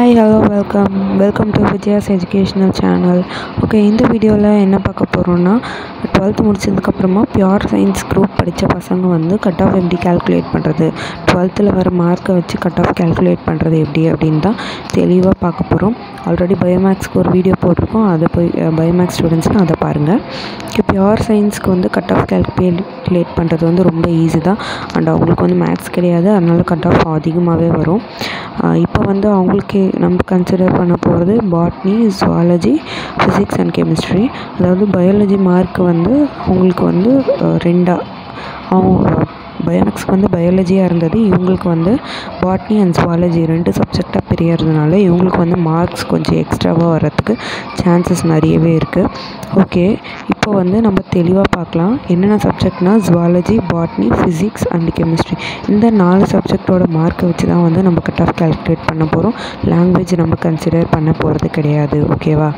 hi hello welcome welcome to Vijaya's educational channel okay இந்த வீடியோவில் என்ன பார்க்க போகிறோன்னா டுவெல்த் முடிச்சதுக்கப்புறமா பியூர் சயின்ஸ் குரூப் படித்த பசங்க வந்து கட் ஆஃப் எப்படி கால்குலேட் பண்ணுறது டுவெல்த்தில் வர மார்க்கை வச்சு கட் ஆஃப் கால்குலேட் பண்ணுறது எப்படி அப்படின்னு தான் தெளிவாக பார்க்க போகிறோம் ஆல்ரெடி பயோமேக்ஸ்க்கு ஒரு வீடியோ போட்டிருக்கோம் அதை போய் பயோமேக்ஸ் ஸ்டூடெண்ட்ஸ்னால் அதை பாருங்கள் இப்போ பியூர் சயின்ஸ்க்கு வந்து கட் ஆஃப் கால்குலேட் பண்ணுறது வந்து ரொம்ப ஈஸி தான் அண்ட் அவங்களுக்கு வந்து மேக்ஸ் கிடையாது அதனால் கட் ஆஃப் அதிகமாகவே வரும் இப்போ வந்து அவங்களுக்கு நம்ம கன்சிடர் பண்ண போகிறது botany zoology physics and chemistry அதாவது பயாலஜி மார்க் வந்து உங்களுக்கு வந்து ரெண்டாக அவங்க பயோமேக்ஸ்க்கு வந்து பயாலஜியாக இருந்தது இவங்களுக்கு வந்து பாட்னி அண்ட் ஜுவாலஜி ரெண்டு சப்ஜெக்டாக பிரியறதுனால இவங்களுக்கு வந்து மார்க்ஸ் கொஞ்சம் எக்ஸ்ட்ராவாக வர்றதுக்கு சான்சஸ் நிறையவே இருக்குது ஓகே இப்போ வந்து நம்ம தெளிவாக பார்க்கலாம் என்னென்ன சப்ஜெக்ட்னா zoology botany physics and chemistry இந்த நாலு சப்ஜெக்டோட மார்க்கை வச்சு தான் வந்து நம்ம கட் ஆஃப் கால்குலேட் பண்ண போகிறோம் லாங்குவேஜ் நம்ம கன்சிடர் பண்ண போகிறது கிடையாது ஓகேவா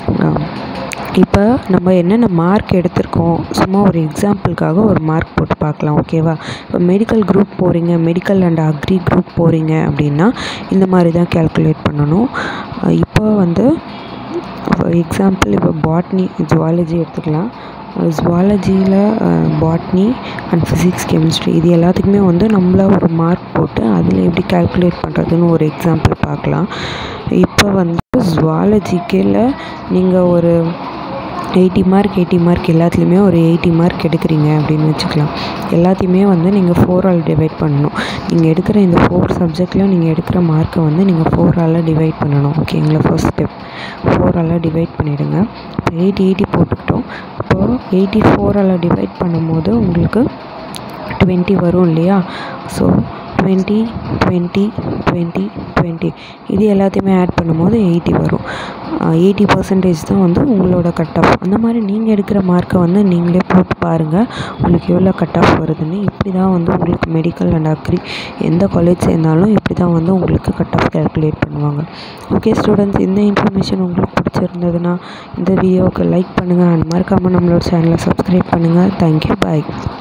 இப்போ நம்ம என்னென்ன மார்க் எடுத்திருக்கோம் சும்மா ஒரு எக்ஸாம்பிளுக்காக ஒரு மார்க் போட்டு பார்க்கலாம் ஓகேவா இப்போ மெடிக்கல் குரூப் போகிறீங்க மெடிக்கல் அண்ட் அக்ரி குரூப் போகிறீங்க அப்படின்னா இந்த மாதிரி தான் கேல்குலேட் பண்ணணும் இப்போ வந்து எக்ஸாம்பிள் இப்போ பாட்னி ஜுவாலஜி எடுத்துக்கலாம் ஜுவாலஜியில் பாட்னி அண்ட் ஃபிசிக்ஸ் கெமிஸ்ட்ரி இது எல்லாத்துக்குமே வந்து நம்மள ஒரு மார்க் போட்டு அதில் எப்படி கால்குலேட் பண்ணுறதுன்னு ஒரு எக்ஸாம்பிள் பார்க்கலாம் இப்போ வந்து ஜுவாலஜிக்கில் நீங்கள் ஒரு எயிட்டி மார்க் எயிட்டி மார்க் எல்லாத்துலேயுமே ஒரு எயிட்டி மார்க் எடுக்கிறீங்க அப்படின்னு வச்சுக்கலாம் எல்லாத்தையுமே வந்து நீங்கள் ஃபோரால் டிவைட் பண்ணணும் நீங்கள் எடுக்கிற இந்த ஃபோர் சப்ஜெக்டில் நீங்கள் எடுக்கிற மார்க்கை வந்து நீங்கள் ஃபோரால் டிவைட் பண்ணணும் ஓகேங்களா ஃபர்ஸ்ட் ஸ்டெப் ஃபோரால் டிவைட் பண்ணிவிடுங்க இப்போ எயிட்டி எயிட்டி போட்டுக்கிட்டோம் இப்போது எயிட்டி ஃபோரால் டிவைட் பண்ணும்போது உங்களுக்கு டுவெண்ட்டி வரும் இல்லையா so twenty twenty twenty twenty இது எல்லாத்தையுமே ஆட் பண்ணும்போது எயிட்டி வரும் எயிட்டி பர்சன்டேஜ் தான் வந்து உங்களோட கட் ஆஃப் அந்த மாதிரி நீங்கள் எடுக்கிற மார்க்கை வந்து நீங்களே போட்டு பாருங்கள் உங்களுக்கு எவ்வளோ கட் ஆஃப் வருதுன்னு இப்படி தான் வந்து உங்களுக்கு மெடிக்கல் அண்ட் அக்ரி எந்த காலேஜ் சேர்ந்தாலும் இப்படி தான் வந்து உங்களுக்கு கட் ஆஃப் கேல்குலேட் பண்ணுவாங்க ஓகே ஸ்டூடெண்ட்ஸ் இந்த இன்ஃபர்மேஷன் உங்களுக்கு பிடிச்சிருந்ததுன்னா இந்த வீடியோவுக்கு லைக் பண்ணுங்கள் அண்ட் மறக்காமல் நம்மளோட சேனலை சப்ஸ்கிரைப் பண்ணுங்கள் தேங்க்யூ பாய்